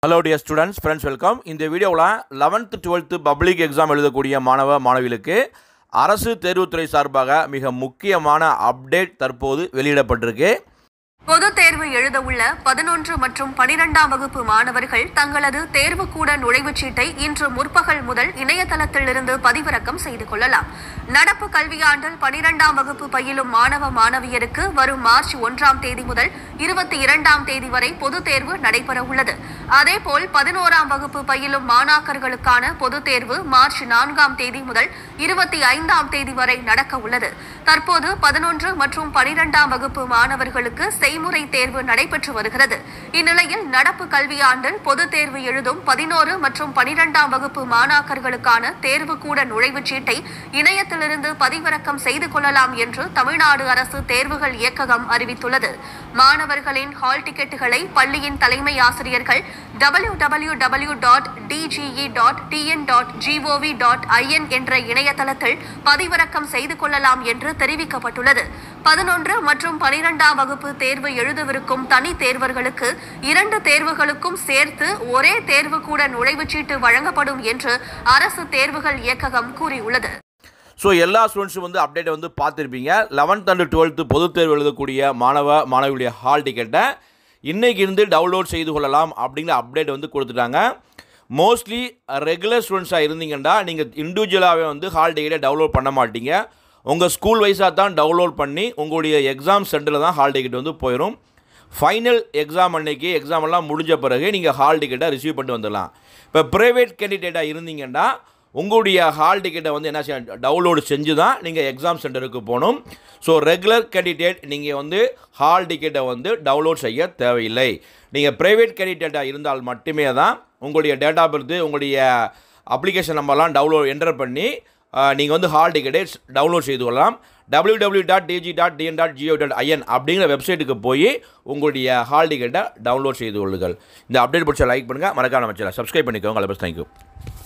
hello dear students friends welcome இந்த வீடியோவில் eleventh twelfth public exam எழுதக்கூடிய மாணவ மாணவிகளுக்கு அரசு தேர்வுத்துறை சார்பாக மிக முக்கியமான அப்டேட் தற்போது வெளியிடப்பட்டிருக்கு பொதுத் தேர்வு எழுத உள்ள பதினொன்று மற்றும் பனிரெண்டாம் வகுப்பு மாணவர்கள் தங்களது தேர்வுக்கூட நுழைவுச் சீட்டை இன்று முற்பகல் முதல் இணையதளத்திலிருந்து பதிவிறக்கம் செய்து கொள்ளலாம் நடப்பு கல்வியாண்டில் பனிரெண்டாம் வகுப்பு பயிலும் மாணவ மாணவியருக்கு வரும் மார்ச் ஒன்றாம் தேதி முதல் இருபத்தி இரண்டாம் தேதி வரை பொதுத் தேர்வு நடைபெற உள்ளது அதேபோல் பதினோராம் வகுப்பு பயிலும் மாணாக்கர்களுக்கான பொதுத் தேர்வு மார்ச் நான்காம் தேதி முதல் இருபத்தி ஐந்தாம் தேதி வரை நடக்க உள்ளது தற்போது பதினொன்று மற்றும் பனிரெண்டாம் வகுப்பு மாணவர்களுக்கு செய்முறை தேர்வு நடைபெற்று வருகிறது இந்நிலையில் நடப்பு கல்வியாண்டில் பொதுத் தேர்வு எழுதும் பதினோரு மற்றும் பனிரெண்டாம் வகுப்பு மாணாக்கர்களுக்கான தேர்வுக்கூட நுழைவுச் சீட்டை இணையத்திலிருந்து பதிவிறக்கம் செய்து கொள்ளலாம் என்று தமிழ்நாடு அரசு தேர்வுகள் இயக்ககம் அறிவித்துள்ளது மாணவர்களின் ஹால் டிக்கெட்டுகளை பள்ளியின் தலைமை ஆசிரியர்கள் W W W dot DGE dot TN dot GOV dot IN என்ற இணையதளத்தில் பதிவிறக்கம் செய்து கொள்ளலாம் என்று தெரிவிக்கப்பட்டுள்ளது பதினொன்று மற்றும் பனிரெண்டாம் வகுப்பு தேர்வு எழுதவிருக்கும் தனி தேர்வர்களுக்கு இரண்டு தேர்வுகளுக்கும் சேர்த்து ஒரே தேர்வு கூட நுழைவுச் சீட்டு வழங்கப்படும் என்று அரசு தேர்வுகள் இயக்ககம் கூறியுள்ளது ஸோ எல்லா ஸ்டூடெண்ட்ஸும் வந்து அப்டேட்டை வந்து பார்த்துருப்பீங்க லெவன்த் அண்ட் டுவெல்த்து பொதுத் தேர்வு எழுதக்கூடிய மாணவ மாணவியுடைய ஹால் டிக்கெட்டை இன்னைக்கு இருந்து டவுன்லோட் செய்து கொள்ளலாம் அப்படிங்கிற அப்டேட் வந்து கொடுத்துட்டாங்க மோஸ்ட்லி ரெகுலர் ஸ்டூடெண்ட்ஸாக இருந்தீங்கன்னா நீங்கள் இண்டிவிஜுவலாகவே வந்து ஹால் டிக்கெட்டை டவுன்லோட் பண்ண மாட்டீங்க உங்கள் ஸ்கூல் வைஸாக தான் டவுன்லோட் பண்ணி உங்களுடைய எக்ஸாம் சென்டரில் தான் ஹால் டிக்கெட் வந்து போயிடும் ஃபைனல் எக்ஸாம் அன்னைக்கு எக்ஸாம் எல்லாம் முடிஞ்ச பிறகு நீங்கள் ஹால் டிக்கெட்டை ரிசீவ் பண்ணிட்டு வந்துடலாம் இப்போ ப்ரைவேட் கேண்டிடேட்டாக இருந்தீங்கன்னா உங்களுடைய ஹால் டிக்கெட்டை வந்து என்ன செய்ய டவுன்லோடு செஞ்சு தான் நீங்கள் எக்ஸாம் சென்டருக்கு போகணும் ஸோ ரெகுலர் கேண்டிடேட் நீங்கள் வந்து ஹால் டிக்கெட்டை வந்து டவுன்லோட் செய்ய தேவையில்லை நீங்கள் ப்ரைவேட் கேண்டிடேட்டாக இருந்தால் மட்டுமே தான் உங்களுடைய டேட்டா பர்த்து உங்களுடைய அப்ளிகேஷன் நம்பர்லாம் டவுன்லோட் என்டர் பண்ணி நீங்கள் வந்து ஹால் டிக்கெட்டை டவுன்லோட் செய்து கொள்ளலாம் W W dot DG dot TN dot GO dot IN அப்படிங்கிற வெப்சைட்டுக்கு போய் உங்களுடைய ஹால் டிக்கெட்டை டவுன்லோட் செய்து கொள்ளுங்கள் இந்த அப்டேட் பிடிச்ச லைக் பண்ணுங்கள் மறக்காம நம்ம சப்ஸ்கிரைப் பண்ணிக்கோங்க அலை தேங்க்யூ